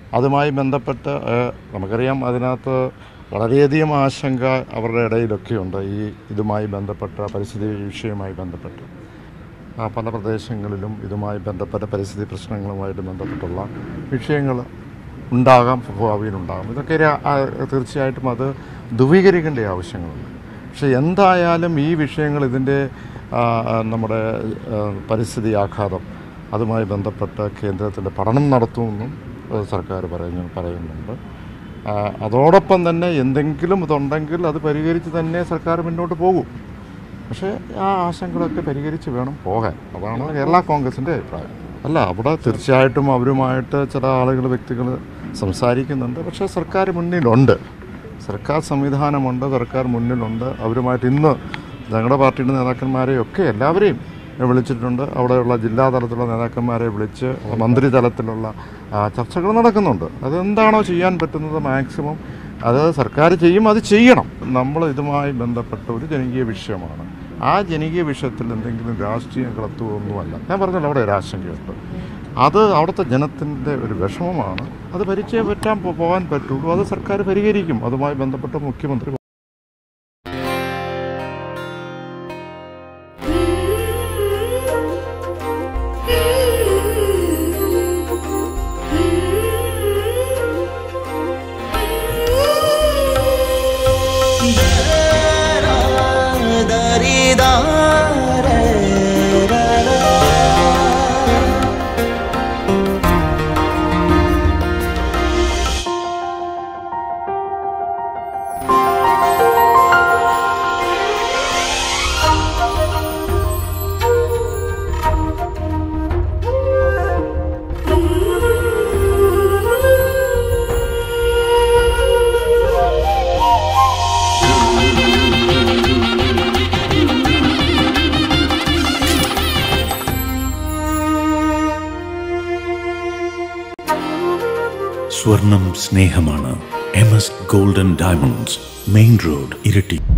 അതുമായി ബന്ധപ്പെട്ട് ഏഹ്, നമുക്കറിയാം അതിനകത്ത് വളരെയധികം ആശങ്ക അവരുടെ ഇടയിലൊക്കെയുണ്ട് ഈ ഇതുമായി ബന്ധപ്പെട്ട പരിസ്ഥിതി വിഷയവുമായി ബന്ധപ്പെട്ട് ആ, പല പ്രദേശങ്ങളിലും ഇതുമായി ബന്ധപ്പെട്ട പരിസ്ഥിതി പ്രശ്നങ്ങളുമായിട്ട് ബന്ധപ്പെട്ടുള്ള വിഷയങ്ങൾ ഉണ്ടാകാം ഭാവിയിലുണ്ടാകാം ഇതൊക്കെ ഒരു, ആ, തീർച്ചയായിട്ടും അത് ധുവീകരിക്കേണ്ട ആവശ്യങ്ങളുണ്ട് പക്ഷേ എന്തായാലും ഈ വിഷയങ്ങൾ ഇതിൻ്റെ ആ, ആ, നമ്മുടെ ആ, പരിസ്ഥിതി ആഘാതം അതുമായി ബന്ധപ്പെട്ട് കേന്ദ്രത്തിൻ്റെ പഠനം നടത്തുമെന്നും ആ, സർക്കാർ പറയുന്നു പറയുന്നുണ്ട് ആ, അതോടൊപ്പം തന്നെ എന്തെങ്കിലും ഇതുണ്ടെങ്കിൽ അത് പരിഹരിച്ച് തന്നെ സർക്കാർ മുന്നോട്ട് പോകും പക്ഷേ ആ ആശങ്കകളൊക്കെ പരിഹരിച്ച് വേണം പോകാൻ അതാണ് കേരള കോൺഗ്രസിൻ്റെ അഭിപ്രായം അല്ല അവിടെ തീർച്ചയായിട്ടും അവരുമായിട്ട് ചില ആളുകൾ വ്യക്തികൾ സംസാരിക്കുന്നുണ്ട് പക്ഷേ സർക്കാർ മുന്നിലുണ്ട് സർക്കാർ സംവിധാനമുണ്ട് സർക്കാർ മുന്നിലുണ്ട് അവരുമായിട്ട് ഇന്ന് ഞങ്ങളുടെ പാർട്ടിയുടെ നേതാക്കന്മാരെയൊക്കെ എല്ലാവരെയും വിളിച്ചിട്ടുണ്ട് അവിടെയുള്ള ജില്ലാ തലത്തിലുള്ള നേതാക്കന്മാരെ വിളിച്ച് മന്ത്രി തലത്തിലുള്ള ആ, ചർച്ചകൾ നടക്കുന്നുണ്ട് അതെന്താണോ ചെയ്യാൻ പറ്റുന്നത് മാക്സിമം അത് സർക്കാർ ചെയ്യും അത് ചെയ്യണം നമ്മൾ ഇതുമായി ബന്ധപ്പെട്ട ഒരു ജനകീയ വിഷയമാണ് ആ ജനകീയ വിഷയത്തിൽ എന്തെങ്കിലും രാഷ്ട്രീയം കളത്തുകയൊന്നുമല്ല ഞാൻ പറഞ്ഞല്ലോ അവിടെ ഒരു ആശങ്കയുണ്ട് അത് അവിടുത്തെ ജനത്തിൻ്റെ ഒരു വിഷമമാണ് അത് പരിചയം പറ്റാൻ പോ- പോകാൻ പറ്റുള്ളൂ അത് സർക്കാർ പരിഹരിക്കും അതുമായി ബന്ധപ്പെട്ട മുഖ്യമന്ത്രി സ്വർണം സ്നേഹമാണ് M S golden diamonds main road ഇരട്ടി